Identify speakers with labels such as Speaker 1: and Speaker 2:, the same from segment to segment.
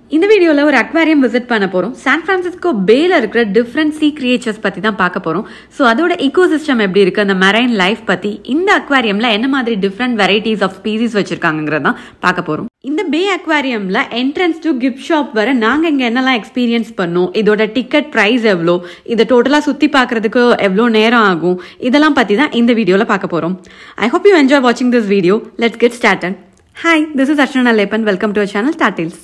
Speaker 1: இந்த வீடியோவில் ஒரு அக்வாரியம் விசிட் பண்ண போகிறோம் சான் ஃப்ரான்சிஸ்கோ பேல இருக்கிற டிஃப்ரெண்ட் சீ கிரியேச்சர்ஸ் பற்றி தான் பார்க்க போகிறோம் ஸோ அதோட ecosystem எப்படி இருக்கு அந்த மெரைன் லைஃப் பற்றி இந்த அக்வாரியமில் என்ன மாதிரி டிஃப்ரெண்ட் வெரைட்டிஸ் ஆஃப் ஸ்பீசிஸ் வச்சிருக்காங்கிறது தான் பார்க்க போகிறோம் இந்த பே அக்வாரியமில் என்ட்ரன்ஸ் டு கிஃப்ட் ஷாப் வர நாங்கள் இங்கே என்னெல்லாம் எக்ஸ்பீரியன்ஸ் பண்ணோம் இதோட டிக்கெட் ப்ரைஸ் எவ்வளோ இதை டோட்டலாக சுற்றி பார்க்கறதுக்கு எவ்வளோ நேரம் ஆகும் இதெல்லாம் பற்றி தான் இந்த வீடியோவில் பார்க்க போகிறோம் ஐ ஹோப் யூ என்ஜாய் வாட்சிங் this video let's get started hi this is Archana லேப்பன் வெல்கம் டு சேனல் ஸ்டார்டில்ஸ்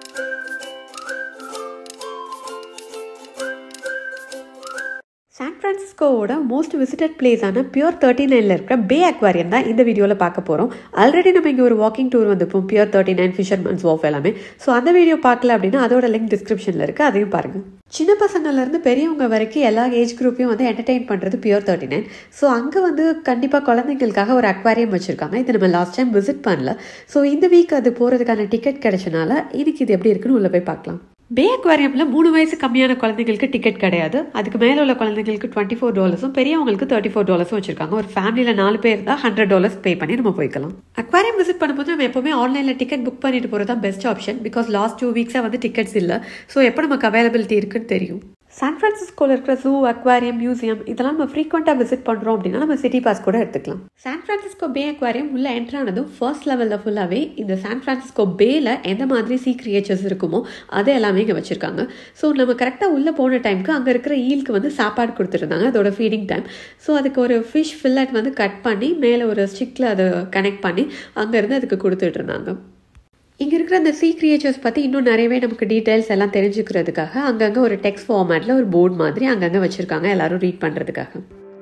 Speaker 1: சான் ஃப்ரான்சிஸ்கோவோட மோஸ்ட் விசிட்டட் பிளேஸான பியூர் தேர்ட்டி நைனில் இருக்கிற பே அக்வாரியம் தான் இந்த வீடியோவில் பார்க்க போகிறோம் ஆல்ரெடி நம்ம இங்கே ஒரு வாக்கிங் டூர் வந்திருப்போம் pier thirty nine fisherman's wharf எல்லாமே ஸோ அந்த வீடியோ பார்க்கல அப்படின்னா அதோட லிங்க் டிஸ்கிரிப்ஷனில் இருக்குது அதையும் பாருங்கள் சின்ன பசங்கள்லேருந்து பெரியவங்க வரைக்கும் எல்லா ஏஜ் குரூப்பையும் வந்து என்டர்டெயின் பண்ணுறது பியூர் தேர்ட்டி நைன் ஸோ அங்கே வந்து கண்டிப்பாக குழந்தைங்களுக்காக ஒரு அக்வாரியம் வச்சுருக்காங்க இது நம்ம லாஸ்ட் டைம் விசிட் பண்ணல ஸோ இந்த வீக் அது போகிறதுக்கான டிக்கெட் கிடைச்சனால இன்னைக்கு இது எப்படி இருக்குன்னு உள்ளே போய் பார்க்கலாம் பே அக்வாரியமில் மூணு வயசு கம்மியான குழந்தைங்களுக்கு டிக்கெட் கிடையாது அதுக்கு மேலே உள்ள குழந்தைங்களுக்கு டுவெண்ட்டி ஃபோர் டாலர்ஸும் பெரியவங்களுக்கு தேர்ட்டி ஃபோர் டாலர்ஸும் வச்சிருக்காங்க ஒரு ஃபேமிலியில் நாலு பேர் தான் ஹண்ட்ரட் டாலர்ஸ் பே பண்ணி நம்ம போய்க்கலாம் அக்வாரியம் விசிட் பண்ணும்போது நம்ம எப்பவுமே ஆன்லைனில் டிக்கெட் புக் பண்ணிட்டு போகிறது தான் best option because last two வீக்ஸாக வந்து டிக்கெட்ஸ் இல்லை ஸோ எப்போ நமக்கு அவைலபிலிட்டி இருக்குன்னு தெரியும் சான் ஃப்ரான்சிஸ்கோவில் இருக்கிற ஜூ அக்வாரியம் மியூசியம் இதெல்லாம் நம்ம ஃப்ரீக்வெண்ட்டாக விசிட் பண்ணுறோம் அப்படின்னா நம்ம சிட்டி பாஸ் கூட எடுத்துக்கலாம் சான் ஃப்ரான்சிஸ்கோ பே அக்வாரியம் உள்ள என்ட்ரு ஆனதும் ஃபர்ஸ்ட் லெவலில் ஃபுல்லாகவே இந்த சான் ஃப்ரான்சிஸ்கோ பேல எந்த மாதிரி சீ கிரியேச்சர்ஸ் இருக்குமோ அதை எல்லாமே இங்கே வச்சுருக்காங்க ஸோ நம்ம கரெக்டாக உள்ளே போன டைமுக்கு அங்கே இருக்கிற ஈலுக்கு வந்து சாப்பாடு கொடுத்துருந்தாங்க அதோட ஃபீடிங் டைம் ஸோ அதுக்கு ஒரு ஃபிஷ் ஃபில்லட் வந்து கட் பண்ணி மேலே ஒரு ஸ்டிக்கில் அதை கனெக்ட் பண்ணி அங்கேருந்து அதுக்கு கொடுத்துட்டு இருந்தாங்க இங்கே இருக்கிற அந்த சீ கிரியேச்சர்ஸ் பற்றி இன்னும் நிறையவே நமக்கு டீட்டெயில்ஸ் எல்லாம் தெரிஞ்சுக்கிறதுக்காக அங்கங்கே ஒரு டெக்ஸ்ட் ஃபார்மேட்டில் ஒரு போர்டு மாதிரி அங்கங்கே வச்சுருக்காங்க எல்லாரும் ரீட் பண்ணுறதுக்காக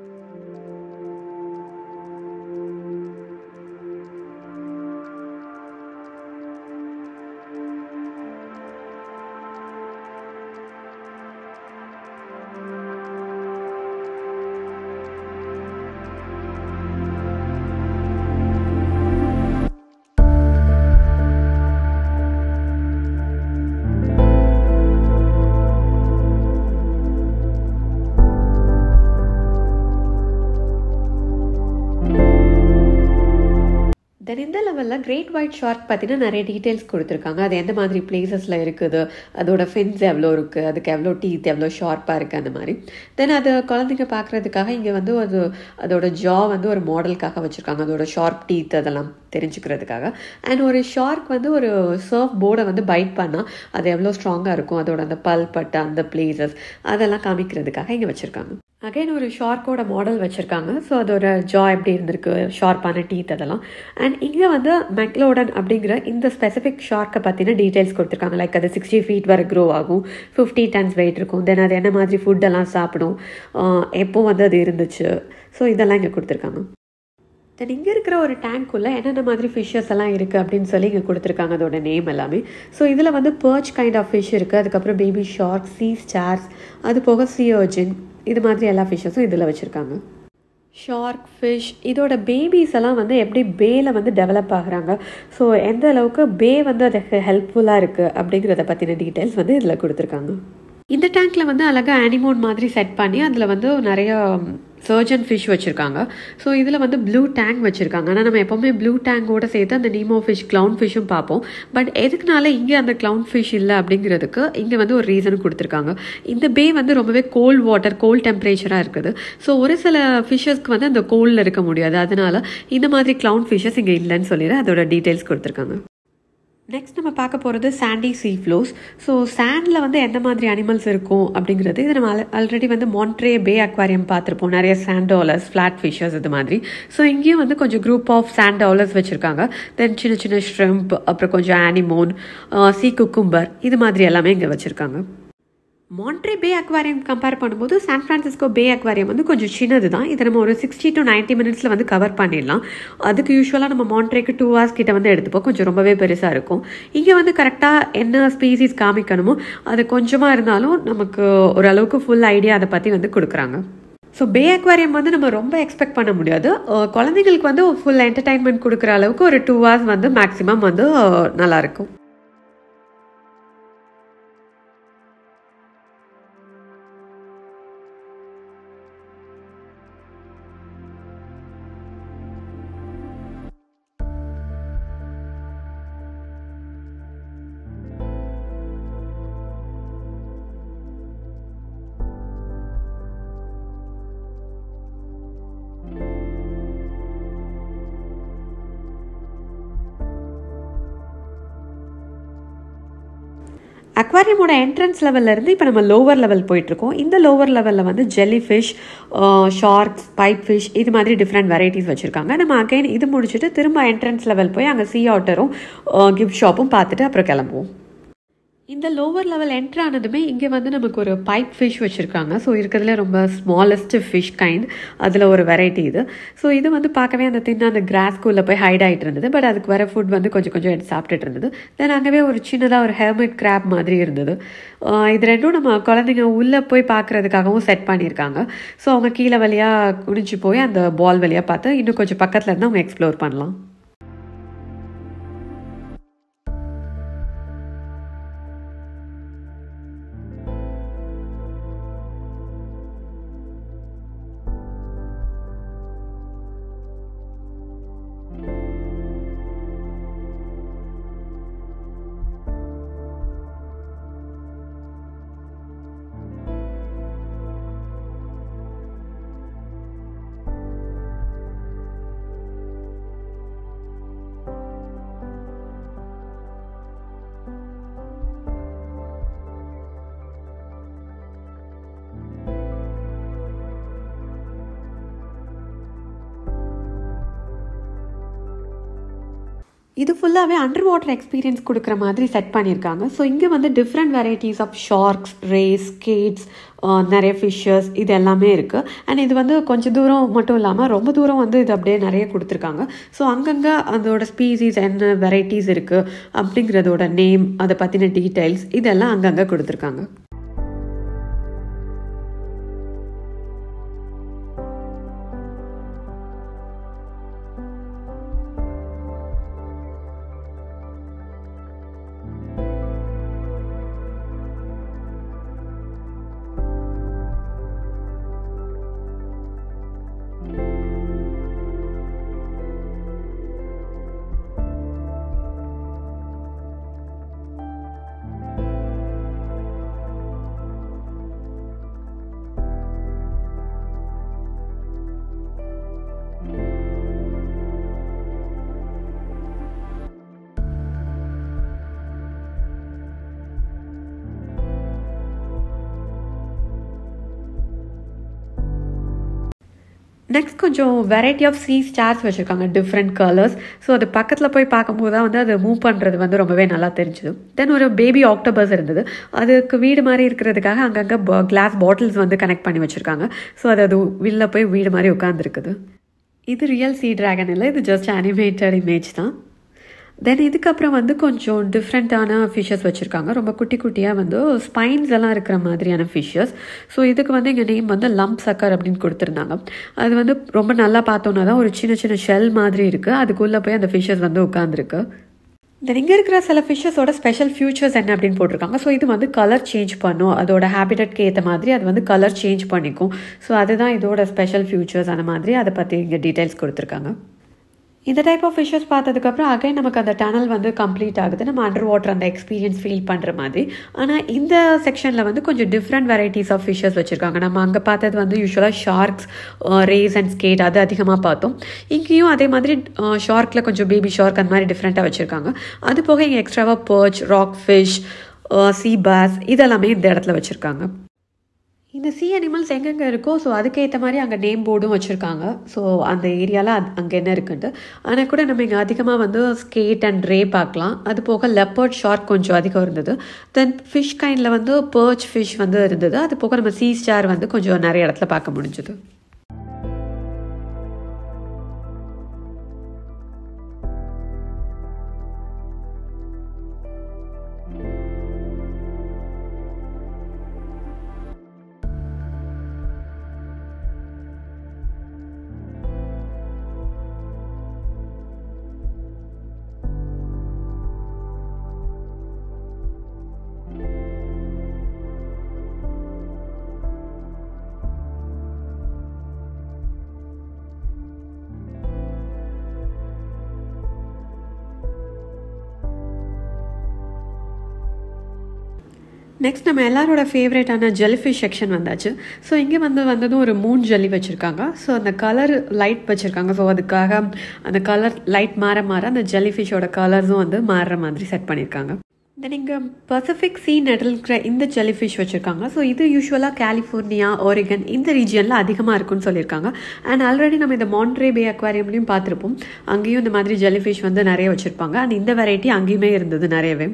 Speaker 1: தென் இந்த லெவலில் கிரேட் ஒயிட் ஷார்க் பற்றின நிறைய டீட்டெயில்ஸ் கொடுத்துருக்காங்க அது எந்த மாதிரி பிளேசஸில் இருக்குது அதோட ஃபின்ஸ் எவ்வளோ இருக்குது அதுக்கு எவ்வளோ டீத் எவ்வளோ ஷார்ப்பாக இருக்குது அந்த மாதிரி தென் அது குழந்தைங்க பார்க்குறதுக்காக இங்கே வந்து அது அதோட ஜா வந்து ஒரு மாடலுக்காக வச்சுருக்காங்க அதோட ஷார்ப் டீத் அதெல்லாம் தெரிஞ்சுக்கிறதுக்காக அண்ட் ஒரு ஷார்க் வந்து ஒரு சர்ஃப் போர்டை வந்து பைட் பண்ணால் அது எவ்வளோ ஸ்ட்ராங்காக இருக்கும் அதோட அந்த பல் பட்டு அந்த பிளேசஸ் அதெல்லாம் காமிக்கிறதுக்காக இங்கே வச்சுருக்காங்க அகைன் ஒரு ஷார்க்கோட மாடல் வச்சுருக்காங்க ஸோ அதோட ஜா எப்படி இருந்திருக்கு ஷார்ப்பான டீத் அதெல்லாம் அண்ட் இங்கே வந்து மெக்லோடன் அப்படிங்கிற இந்த ஸ்பெசிஃபிக் ஷார்க்கை பற்றின டீட்டெயில்ஸ் கொடுத்துருக்காங்க லைக் அது சிக்ஸ்டி ஃபீட் வரை க்ரோ ஆகும் ஃபிஃப்டி டன்ஸ் வெயிட் இருக்கும் தென் அது என்ன மாதிரி ஃபுட்டெல்லாம் சாப்பிடும் எப்போ வந்து அது இருந்துச்சு ஸோ இதெல்லாம் இங்கே கொடுத்துருக்காங்க தென் இங்கே இருக்கிற ஒரு டேங்க்குள்ளே என்னென்ன மாதிரி ஃபிஷ்ஷஸ் எல்லாம் இருக்குது அப்படின்னு சொல்லி இங்கே கொடுத்துருக்காங்க அதோட நேம் எல்லாமே ஸோ இதில் வந்து பர்ச் கைண்ட் ஆஃப் ஃபிஷ் இருக்குது அதுக்கப்புறம் பேபி ஷார்க் சீ ஸ்டார்ஸ் அது போக சி அர்ஜின் இது மாதிரி எல்லா ஃபிஷ்ஷஸும் இதில் வச்சுருக்காங்க ஷார்க் ஃபிஷ் இதோட பேபிஸ் எல்லாம் வந்து எப்படி பேல வந்து டெவலப் ஆகுறாங்க ஸோ எந்த அளவுக்கு பே வந்து அதுக்கு ஹெல்ப்ஃபுல்லாக இருக்குது அப்படிங்கிறத பற்றின டீட்டெயில்ஸ் வந்து இதில் கொடுத்துருக்காங்க இந்த டேங்க்கில் வந்து அழகாக அனிமோன் மாதிரி செட் பண்ணி அதில் வந்து நிறைய சர்ஜன் ஃபிஷ் வச்சுருக்காங்க ஸோ இதில் வந்து ப்ளூ டேங்க் வச்சுருக்காங்க ஆனால் நம்ம எப்போவுமே ப்ளூ டேங்கோட சேர்த்து அந்த நீமோ ஃபிஷ் க்ளவுன் ஃபிஷ்ஷும் பார்ப்போம் பட் எதுக்குனால இங்கே அந்த க்ளவுன் ஃபிஷ் இல்லை அப்படிங்கிறதுக்கு இங்கே வந்து ஒரு ரீசன் கொடுத்துருக்காங்க இந்த பே வந்து ரொம்பவே கோல்ட் வாட்டர் கோல்ட் டெம்பரேச்சராக இருக்குது ஸோ ஒரு சில ஃபிஷ்ஷஸ்க்கு வந்து அந்த கோல்டில் இருக்க முடியாது அதனால இந்த மாதிரி க்ளவுன் ஃபிஷ்ஷஸ் இங்கே இல்லைன்னு சொல்லிடு அதோட டீட்டெயில்ஸ் கொடுத்துருக்காங்க நெக்ஸ்ட் நம்ம பார்க்க போகிறது சாண்டி சீ ஃப்ளோஸ் ஸோ சாண்டில் வந்து எந்த மாதிரி அனிமல்ஸ் இருக்கும் அப்படிங்கிறது இது நம்ம ஆல்ரெடி வந்து மான்ட்ரே பே அக்வாரியம் பார்த்துருப்போம் நிறைய சாண்டாலர்ஸ் ஃப்ளாட் ஃபிஷஸ் இது மாதிரி ஸோ இங்கேயும் வந்து கொஞ்சம் குரூப் ஆஃப் சாண்டாலர்ஸ் வச்சுருக்காங்க தென் சின்ன சின்ன ஷ்ரிம்ப் அப்புறம் கொஞ்சம் ஆனிமோன் சீ குக்கும்பர் இது மாதிரி எல்லாமே இங்கே வச்சுருக்காங்க மான்ட்ரே பே அக்வாரியம் கம்பேர் பண்ணும்போது சான் ஃப்ரான்சிஸ்கோ பே அக்வாரியம் வந்து கொஞ்சம் சின்னது தான் இதை நம்ம ஒரு சிக்ஸ்டி டு நைன்ட்டி மினிட்ஸில் வந்து கவர் பண்ணிடலாம் அதுக்கு யூஸ்வலாக நம்ம மான்ட்ரேக்கு டூ ஹவர்ஸ் கிட்ட வந்து எடுத்துப்போம் கொஞ்சம் ரொம்பவே பெருசாக இருக்கும் இங்கே வந்து கரெக்டாக என்ன ஸ்பீசிஸ் காமிக்கணுமோ அது கொஞ்சமாக இருந்தாலும் நமக்கு ஓரளவுக்கு ஃபுல் ஐடியா அதை பற்றி வந்து கொடுக்குறாங்க ஸோ பே அக்வாரியம் வந்து நம்ம ரொம்ப எக்ஸ்பெக்ட் பண்ண முடியாது குழந்தைங்களுக்கு வந்து ஃபுல் என்டர்டைன்மெண்ட் கொடுக்குற அளவுக்கு ஒரு டூ ஹவர்ஸ் வந்து மேக்ஸிமம் வந்து நல்லாயிருக்கும் அக்வாரியமோட என்ட்ரன்ஸ் லெவல்லேருந்து இப்போ நம்ம லோவர் லெவல் போயிட்டுருக்கோம் இந்த லோவர் லெவலில் வந்து jellyfish sharks pipefish இது மாதிரி டிஃப்ரெண்ட் வெரைட்டிஸ் வச்சுருக்காங்க நம்ம அகைன் இது முடிச்சுட்டு திரும்ப என்ட்ரன்ஸ் லெவல் போய் அங்கே சீ ஆட்டரும் கிஃப்ட் ஷாப்பும் பார்த்துட்டு அப்புறம் கிளம்புவோம் இந்த லோவர் லெவல் என்ட்ரு ஆனதுமே இங்கே வந்து நமக்கு ஒரு பைப் ஃபிஷ் வச்சுருக்காங்க ஸோ இருக்கிறதுல ரொம்ப ஸ்மாலஸ்ட் ஃபிஷ் கைண்ட் அதில் ஒரு வெரைட்டி இது ஸோ இது வந்து பார்க்கவே அந்த தின்ன அந்த கிராஸ்குள்ளே போய் ஹைட் ஆகிட்டு இருந்தது பட் அதுக்கு வர ஃபுட் வந்து கொஞ்சம் கொஞ்சம் எடுத்து சாப்பிட்டுட்டு இருந்தது தென் அங்கேவே ஒரு சின்னதாக ஒரு ஹெர்மெட் கிராப் மாதிரி இருந்தது இது ரெண்டும் நம்ம குழந்தைங்க உள்ளே போய் பார்க்குறதுக்காகவும் செட் பண்ணியிருக்காங்க ஸோ அவங்க கீழே வழியாக குடிச்சு போய் அந்த பால் வழியாக பார்த்து இன்னும் கொஞ்சம் பக்கத்தில் இருந்து அவங்க எக்ஸ்ப்ளோர் பண்ணலாம் இது ஃபுல்லாகவே அண்டர் வாட்டர் எக்ஸ்பீரியன்ஸ் கொடுக்குற மாதிரி செட் பண்ணியிருக்காங்க ஸோ இங்கே வந்து different varieties of sharks rays cats நிறைய ஃபிஷ்ஷஸ் இது எல்லாமே இருக்குது அண்ட் இது வந்து கொஞ்சம் தூரம் மட்டும் இல்லாமல் ரொம்ப தூரம் வந்து இது அப்படியே நிறைய கொடுத்துருக்காங்க ஸோ அங்கங்கே அதோட ஸ்பீசிஸ் என்ன வெரைட்டிஸ் இருக்குது அப்படிங்கிறதோட நேம் அதை பற்றின டீட்டெயில்ஸ் இதெல்லாம் அங்கங்கே கொடுத்துருக்காங்க நெக்ஸ்ட் கொஞ்சம் வெரைட்டி ஆஃப் சீ ஸ்டார்ஸ் வச்சுருக்காங்க டிஃப்ரெண்ட் கலர்ஸ் ஸோ அது பக்கத்தில் போய் பார்க்கும்போது தான் வந்து அது மூவ் பண்ணுறது வந்து ரொம்பவே நல்லா தெரிஞ்சுது தென் ஒரு பேபி ஆக்டோபஸ் இருந்தது அதுக்கு வீடு மாதிரி இருக்கிறதுக்காக அங்கங்கே கிளாஸ் பாட்டில்ஸ் வந்து கனெக்ட் பண்ணி வச்சுருக்காங்க ஸோ அது அது வெளில போய் வீடு மாதிரி உட்காந்துருக்குது இது ரியல் சீ ட்ராகன் இல்லை இது ஜஸ்ட் அனிமேட்டட் இமேஜ் தான் தென் இதுக்கப்புறம் வந்து கொஞ்சம் டிஃப்ரெண்ட்டான ஃபிஷ்ஷஸ் வச்சுருக்காங்க ரொம்ப குட்டி குட்டியாக வந்து ஸ்பைன்ஸ் எல்லாம் இருக்கிற மாதிரியான ஃபிஷ்ஷஸ் ஸோ இதுக்கு வந்து எங்கள் நேம் வந்து லம்ப் சக்கர் அப்படின்னு கொடுத்துருந்தாங்க அது வந்து ரொம்ப நல்லா பார்த்தோன்னா தான் ஒரு சின்ன சின்ன ஷெல் மாதிரி இருக்குது அதுக்குள்ளே போய் அந்த ஃபிஷ்ஷஸ் வந்து உட்காந்துருக்கு தென் இங்கே இருக்கிற சில ஃபிஷ்ஷஸோட ஸ்பெஷல் ஃபியூச்சர்ஸ் என்ன அப்படின்னு போட்டிருக்காங்க ஸோ இது வந்து கலர் சேஞ்ச் பண்ணும் அதோட ஹேபிட்டட்க்கு ஏற்ற மாதிரி அது வந்து கலர் சேஞ்ச் பண்ணிக்கும் ஸோ அதுதான் இதோட ஸ்பெஷல் ஃபியூச்சர்ஸ் அந்த மாதிரி அதை பற்றி இங்கே டீட்டெயில்ஸ் கொடுத்துருக்காங்க இந்த டைப் ஆஃப் ஃபிஷ்ஷஸ் பார்த்ததுக்கப்புறம் அகைன் நமக்கு அந்த டனல் வந்து கம்ப்ளீட் ஆகுது நம்ம அண்டர் வாட்டர் அந்த எக்ஸ்பீரியன்ஸ் ஃபீல் பண்ணுற மாதிரி ஆனால் இந்த செக்ஷனில் வந்து கொஞ்சம் டிஃப்ரெண்ட் வெரைட்டிஸ் ஆஃப் ஃபிஷ்ஷஸ் வச்சுருக்காங்க நம்ம அங்கே பார்த்தது வந்து யூஸ்வலாக ஷார்க்ஸ் ரேஸ் அண்ட் ஸ்கேட் அது அதிகமாக பார்த்தோம் இங்கேயும் அதே மாதிரி ஷார்க்கில் கொஞ்சம் பேபி ஷார்க் அந்த மாதிரி டிஃப்ரெண்ட்டாக வச்சுருக்காங்க அது போக இங்கே எக்ஸ்ட்ராவாக perch rockfish sea bass இதெல்லாமே இந்த இடத்துல வச்சுருக்காங்க இந்த சி அனிமல்ஸ் எங்கெங்கே இருக்கோ ஸோ அதுக்கேற்ற மாதிரி அங்கே நேம் போர்டும் வச்சுருக்காங்க ஸோ அந்த ஏரியாவில் அது அங்கே என்ன இருக்குன்ட்டு ஆனால் கூட நம்ம இங்கே அதிகமாக வந்து ஸ்கேட் அண்ட் ரே பார்க்கலாம் அது போக லெப்பர்ட் ஷார்க் கொஞ்சம் அதிகம் இருந்தது தென் ஃபிஷ் கைண்டில் வந்து பர்ச் ஃபிஷ் வந்து இருந்தது அது போக நம்ம சீ ஸ்டார் வந்து கொஞ்சம் நிறைய இடத்துல பார்க்க முடிஞ்சுது நெக்ஸ்ட் நம்ம எல்லாரோட ஃபேவரேட்டான ஜெல்லிஃபிஷ் செக்ஷன் வந்தாச்சு ஸோ இங்கே வந்து வந்ததும் ஒரு மூன் ஜெல்லி வச்சுருக்காங்க ஸோ அந்த கலர் லைட் வச்சுருக்காங்க ஸோ அதுக்காக அந்த கலர் லைட் மாற மாற அந்த ஜெல்லிஃபிஷோட கலர்ஸும் வந்து மாறுற மாதிரி செட் பண்ணியிருக்காங்க தென் இங்கே பசிபிக் சீ நெடல் இருக்கிற இந்த ஜெல்லி ஃபிஷ் வச்சுருக்காங்க ஸோ இது யூஸ்வலாக கலிஃபோர்னியா ஓரிகன் இந்த ரீஜியனில் அதிகமாக இருக்குன்னு சொல்லியிருக்காங்க அண்ட் ஆல்ரெடி நம்ம இந்த மான்ட்ரே பே அக்வாரியம்லையும் பார்த்துருப்போம் அங்கேயும் இந்த மாதிரி ஜெல்லி ஃபிஷ் வந்து நிறைய வச்சுருப்பாங்க அண்ட் இந்த வெரைட்டி அங்கேயுமே இருந்தது நிறையவே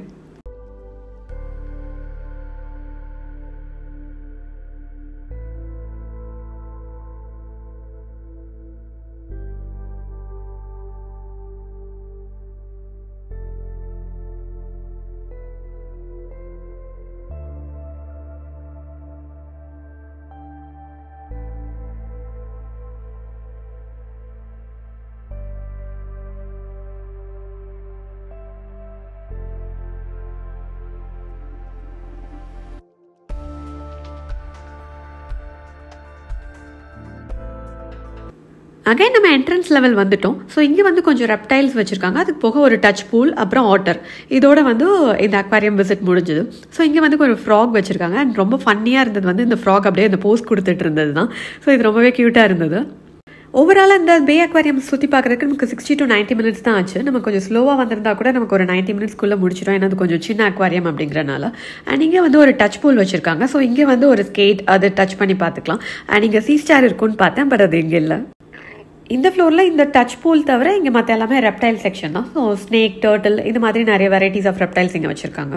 Speaker 1: அகைன் நம்ம என்ட்ரன்ஸ் லெவல் வந்துட்டோம் ஸோ இங்கே வந்து கொஞ்சம் ரெப்டைல்ஸ் வச்சுருக்காங்க அதுக்கு போக ஒரு டச் பூல் அப்புறம் வாட்டர் இதோட வந்து இந்த அக்வாரியம் விசிட் முடிஞ்சுது ஸோ இங்கே வந்து ஒரு ஃப்ராக் வச்சுருக்காங்க அண்ட் ரொம்ப ஃபன்னியாக இருந்தது வந்து இந்த ஃப்ராக் அப்படியே இந்த போஸ் கொடுத்துட்டு இருந்தது தான் ஸோ இது ரொம்பவே க்யூட்டாக இருந்தது ஓவராலாக இந்த பே அக்வாரியம் சுற்றி பார்க்குறதுக்கு நமக்கு சிக்ஸ்டி டு நைன்ட்டி மினிட்ஸ் தான் ஆச்சு நம்ம கொஞ்சம் ஸ்லோவாக வந்திருந்தா கூட நமக்கு ஒரு நைன்ட்டி மினிட்ஸ்க்குள்ளே முடிச்சிடும் ஏன்னா அது கொஞ்சம் சின்ன அக்வாரியம் அப்படிங்கிறனால அண்ட் இங்கே வந்து ஒரு டச் பூல் வச்சுருக்காங்க ஸோ இங்கே வந்து ஒரு ஸ்கேட் அதை டச் பண்ணி பார்த்துக்கலாம் அண்ட் இங்கே சி ஸ்டார் இருக்குன்னு பார்த்தேன் பட் அது இங்கே இல்லை இந்த ஃப்ளோரில் இந்த டச் பூல் தவிர இங்கே மற்ற எல்லாமே ரெப்டைல் செக்ஷன் தான் ஸோ ஸ்னேக் டர்ட்டில் இது மாதிரி நிறைய வெரைட்டிஸ் ஆஃப் ரெப்டைல்ஸ் இங்கே வச்சுருக்காங்க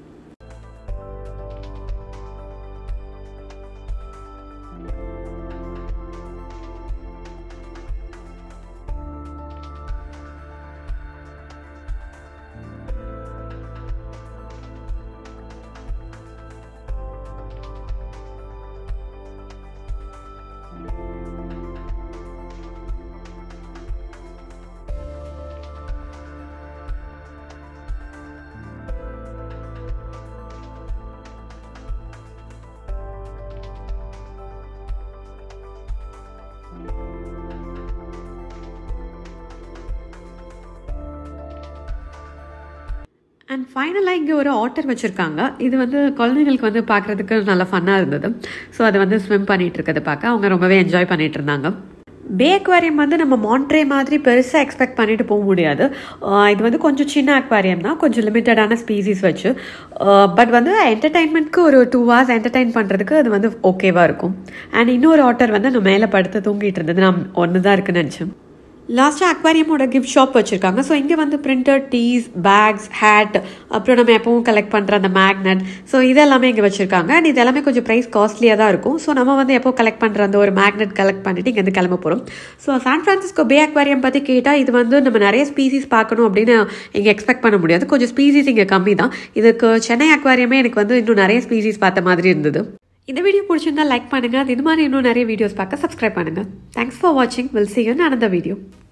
Speaker 1: அண்ட் ஃபைனலாக இங்கே ஒரு ஆட்டர் வச்சுருக்காங்க இது வந்து குழந்தைங்களுக்கு வந்து பார்க்குறதுக்கு நல்லா ஃபன்னாக இருந்தது ஸோ அதை வந்து ஸ்விம் பண்ணிகிட்டு இருக்கிறத பார்க்க அவங்க ரொம்பவே என்ஜாய் பண்ணிகிட்டு இருந்தாங்க பே அக்வாரியம் வந்து நம்ம மான்ட்ரே மாதிரி பெருசாக எக்ஸ்பெக்ட் பண்ணிட்டு போக முடியாது இது வந்து கொஞ்சம் சின்ன அக்வாரியம் தான் கொஞ்சம் லிமிட்டடான ஸ்பீசிஸ் வச்சு பட் வந்து என்டர்டைன்மெண்ட்க்கு ஒரு டூ ஹவர்ஸ் என்டர்டைன் பண்ணுறதுக்கு அது வந்து ஓகேவாக இருக்கும் அண்ட் இன்னொரு ஆட்டர் வந்து நான் மேலே படுத்து தூங்கிட்டு இருந்தது நான் ஒன்று தான் இருக்குன்னு நினச்சேன் லாஸ்ட்டாக அக்வாரியமோட கிஃப்ட் ஷாப் வச்சுருக்காங்க ஸோ இங்கே வந்து பிரிண்டர் டீஸ் பேக்ஸ் ஹேட் அப்புறம் நம்ம எப்பவும் கலெக்ட் பண்ணுற அந்த மேக்னட் ஸோ இதெல்லாமே இங்கே வச்சுருக்காங்க அண்ட் இது எல்லாமே கொஞ்சம் ப்ரைஸ் காஸ்ட்லியாக தான் இருக்கும் ஸோ நம்ம வந்து எப்போ கலெக்ட் பண்ணுற அந்த ஒரு மேக்னெட் கலெக்ட் பண்ணிட்டு இங்கேருந்து கிளம்ப போகிறோம் ஸோ சான் ஃப்ரான்சிஸ்கோ பே அக்வாரியம் பற்றி கேட்டால் இது வந்து நம்ம நிறைய ஸ்பீசிஸ் பார்க்கணும் அப்படின்னு இங்கே எக்ஸ்பெக்ட் பண்ண முடியாது கொஞ்சம் ஸ்பீசிஸ் இங்கே கம்மி தான் இதுக்கு சென்னை அக்வாரியமே எனக்கு வந்து இன்னும் நிறைய ஸ்பீசிஸ் பார்த்த மாதிரி இருந்தது இந்த வீடியோ பிடிச்சிருந்தா லைக் பண்ணுங்கள் அது இது மாதிரி இன்னும் நிறைய வீடியோஸ் பார்க்க சப்ஸ்கிரைப் பண்ணுங்கள் தேங்க்ஸ் ஃபார் வாட்சிங் will see you another video